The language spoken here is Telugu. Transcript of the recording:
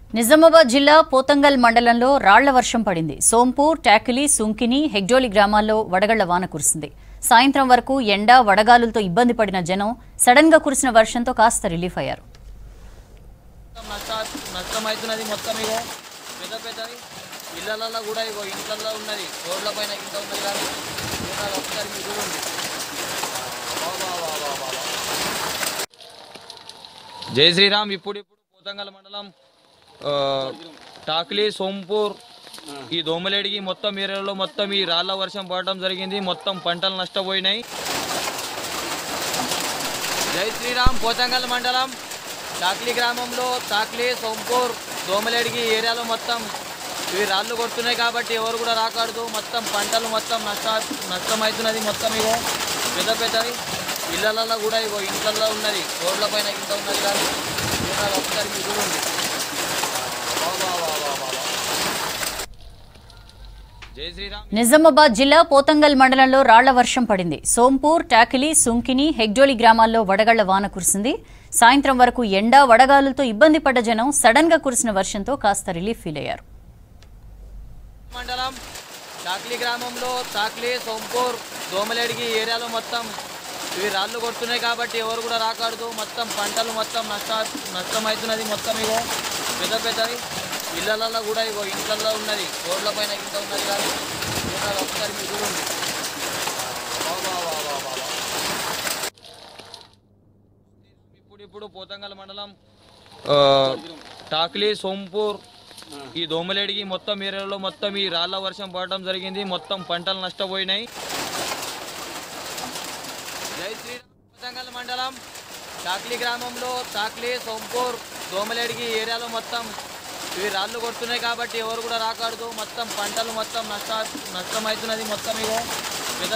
నిజామాబాద్ జిల్లా పోతంగల్ మండలంలో రాళ్ల వర్షం పడింది సోంపూర్ టాకిలి సుంకిని హెగ్జోలి గ్రామాల్లో వడగళ్ల వాన కురిసింది సాయంత్రం వరకు ఎండ వడగాలులతో ఇబ్బంది పడిన జనం సడన్ గా కురిసిన వర్షంతో కాస్త రిలీఫ్ అయ్యారు నష్ట నష్టమవుతున్నది మొత్తం ఇగో పెద్ద పెద్దవి ఇళ్ళల్లో కూడా ఇగో ఇంట్లల్లో ఉన్నది రోడ్ల పైన ఇంత ఉన్నది కానీ చూడాలి ఒకసారి మీరు చూడండి వా, వా, వా, వా, వా, వా. జై శ్రీరామ్ ఇప్పుడు ఇప్పుడు పోతంగల్ మండలం ఆ, టాక్లీ సోంపూర్ ఈ దోమలేడికి మొత్తం ఏరియాలో మొత్తం ఈ రాళ్ల వర్షం పడడం జరిగింది మొత్తం పంటలు నష్టపోయినాయి జై శ్రీరామ్ పోతంగల్ మండలం టాక్లీ గ్రామంలో టాక్లీ సోంపూర్ దోమలేడికి ఏరియాలో మొత్తం ఇవి రాళ్ళు కొడుతున్నాయి కాబట్టి ఎవరు కూడా రాకూడదు మొత్తం పంటలు మొత్తం నష్ట నష్టమవుతున్నది మొత్తం ఇగో పెద్ద పెద్దవి ఇళ్ళల్లో కూడా ఇగో ఇంట్లల్లో ఉన్నది రోడ్ల పైన ఇంత ఉన్నది కానీ చూడాలి ఒకసారి మీరు చూడండి వా, వా, వా, వా, వా, వా. జై శ్రీరామ్ నిజామాబాద్ జిల్లా పోతంగల్ మండలంలో రాళ్ల వర్షం పడింది సోంపూర్ టాకిలి సుంకిని హెగ్జోలి గ్రామాల్లో వడగళ్ల వాన కురిసింది సాయంత్రం వరకు ఎండ వడగాలులతో ఇబ్బంది పడ్డ జనం సడన్ గా కురిసిన వర్షంతో కాస్త రిలీఫ్ ఫీల్ అయ్యారు మండలం టాక్లీ గ్రామంలో టాక్లీ సోంపూర్ దోమలేడికి ఏరియాలో మొత్తం ఇవి రాళ్ళు కొడుతున్నాయి కాబట్టి ఎవరు కూడా రాకూడదు మొత్తం పంటలు మొత్తం నష్ట నష్టమవుతున్నది మొత్తం ఇగో పెద్ద పెద్దవి ఇళ్ళల్లో కూడా ఇగో ఇంట్లల్లో ఉన్నది రోడ్ల పైన ఇంత ఉన్నది కానీ చూడాలి ఒకసారి మీరు చూడండి వా, వా, వా, వా, వా, వా. ఇప్పుడు ఇప్పుడు పోతంగల్ మండలం ఆ, టాక్లీ సోంపూర్ ఈ దోమలేడికి మొత్తం ఏరియాలో మొత్తం ఈ రాళ్ల వర్షం పడడం జరిగింది మొత్తం పంటలు నష్టపోయినాయి జై శ్రీరామ్ పోతంగల్ మండలం టాక్లీ గ్రామంలో టాక్లీ సోంపూర్ దోమలేడికి ఏరియాలో మొత్తం ఇవి రాళ్ళు కొడుతున్నాయి కాబట్టి ఎవరు కూడా రాకూడదు మొత్తం పంటలు మొత్తం నష్ట నష్టమవుతున్నది మొత్తం ఇగో పెద్ద